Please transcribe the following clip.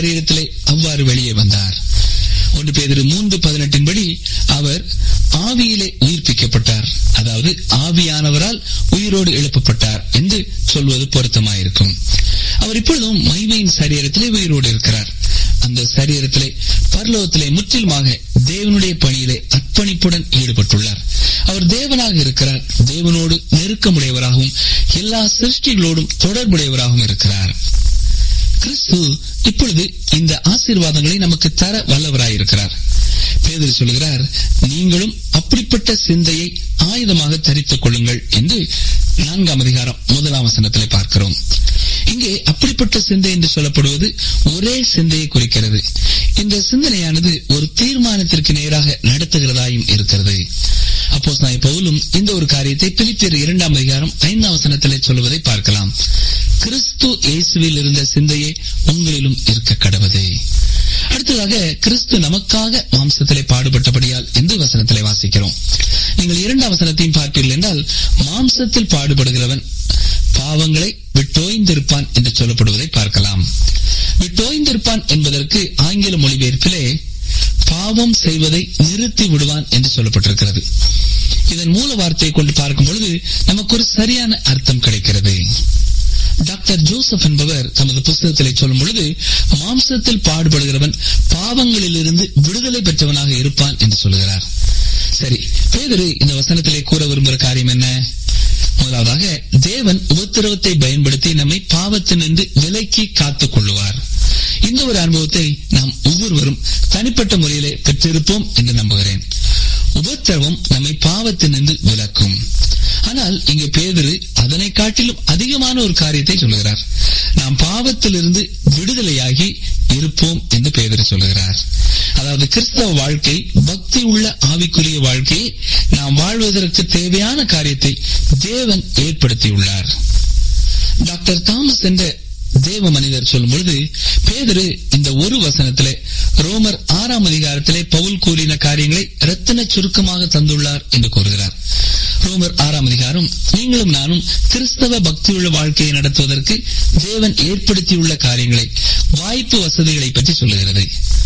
சரீரத்திலே அவ்வாறு வெளியே வந்தார் ஒன்று பேதிரு மூன்று பதினெட்டின் படி அவர் ஆவியிலே உயிர்ப்பிக்கப்பட்டார் அதாவது ஆவியானவரால் உயிரோடு எழுப்பப்பட்டார் என்று சொல்வது பொருத்தமாயிருக்கும் அவர் இப்பொழுதும் மைமையின் சரீரத்திலே உயிரோடு இருக்கிறார் அந்த சரீரத்திலே பரலோகத்திலே முற்றிலுமாக தேவனுடைய பணியிலே அர்ப்பணிப்புடன் ஈடுபட்டுள்ளார் அவர் தேவனாக இருக்கிறார் தேவனோடு நெருக்கமுடையவராகவும் எல்லா சிருஷ்டிகளோடும் தொடர்புடையவராகவும் இருக்கிறார் கிறிஸ்து இப்பொழுது இந்த ஆசீர்வாதங்களை நமக்கு தர வல்லவராயிருக்கிறார் பேதர் சொல்கிறார் நீங்களும் அப்படிப்பட்ட சிந்தையை ஆயுதமாக தரித்துக் கொள்ளுங்கள் என்று நான்காம் அதிகாரம் முதலாம் வசனத்திலே பார்க்கிறோம் இங்கே அப்படிப்பட்ட சிந்தை என்று சொல்லப்படுவது ஒரே சிந்தையை குறிக்கிறது இந்த சிந்தனையானது ஒரு தீர்மானத்திற்கு நேராக நடத்துகிறதாயும் இருக்கிறது அப்போ நாய் பவுலும் இந்த ஒரு காரியத்தை பிலிப்பியர் இரண்டாம் அதிகாரம் ஐந்தாம் வசனத்திலே சொல்வதை பார்க்கலாம் கிறிஸ்து இயேசுவில் இருந்த சிந்தையே உங்களிலும் இருக்க கடவுது அடுத்ததாக கிறிஸ்து நமக்காக மாம்சத்திலே பாடுபட்டபடியால் என்று வசனத்திலே வாசிக்கிறோம் நீங்கள் இரண்டாம் வசனத்தையும் பார்ப்பீர்கள் என்றால் மாம்சத்தில் பாடுபடுகிறவன் பாவங்களை விட்டோய்ந்திருப்பான் என்று சொல்லப்படுவதை பார்க்கலாம் விட்டோய்ந்திருப்பான் என்பதற்கு ஆங்கில மொழிபெயர்ப்பிலே பாவம் செய்வதை நிறுத்தி விடுவான் என்று சொல்லப்பட்டிருக்கிறது இதன் மூல வார்த்தையை கொண்டு பார்க்கும் பொழுது நமக்கு ஒரு சரியான அர்த்தம் கிடைக்கிறது டாக்டர் ஜோசப் என்பவர் தமது புஸ்தகத்திலே சொல்லும் பொழுது மாம்சத்தில் பாடுபடுகிறவன் பாவங்களிலிருந்து விடுதலை பெற்றவனாக இருப்பான் என்று சொல்கிறார் சரி பேதரு இந்த வசனத்திலே கூற விரும்புகிற காரியம் என்ன முதலாவதாக தேவன் உபத்திரவத்தை பயன்படுத்தி நம்மை பாவத்தினின்று விலக்கி காத்துக் கொள்ளுவார் இந்த ஒரு அனுபவத்தை நாம் ஒவ்வொருவரும் தனிப்பட்ட முறையிலே பெற்றிருப்போம் என்று நம்புகிறேன் உபத்திரவம் நம்மை பாவத்தினின்று விலக்கும் ஆனால் இங்கே பேதரு அதனை காட்டிலும் அதிகமான ஒரு காரியத்தை சொல்லுகிறார் நாம் பாவத்திலிருந்து விடுதலையாகி இருப்போம் என்று பேதரு சொல்லுகிறார் அதாவது கிறிஸ்தவ வாழ்க்கை பக்தி உள்ள ஆவிக்குரிய வாழ்க்கையை நாம் வாழ்வதற்கு தேவையான காரியத்தை தேவன் ஏற்படுத்தியுள்ளார் டாக்டர் தாமஸ் என்ற தேவ மனிதர் சொல்லும் பொழுது பேதரு இந்த ஒரு வசனத்திலே ரோமர் ஆறாம் அதிகாரத்திலே பவுல் கூறின காரியங்களை ரத்தின சுருக்கமாக தந்துள்ளார் என்று கூறுகிறார் ரோமர் ஆறாம் அதிகாரம் நீங்களும் நானும் கிறிஸ்தவ பக்தியுள்ள வாழ்க்கையை நடத்துவதற்கு தேவன் ஏற்படுத்தியுள்ள காரியங்களை வாய்ப்பு வசதிகளை பற்றி சொல்லுகிறது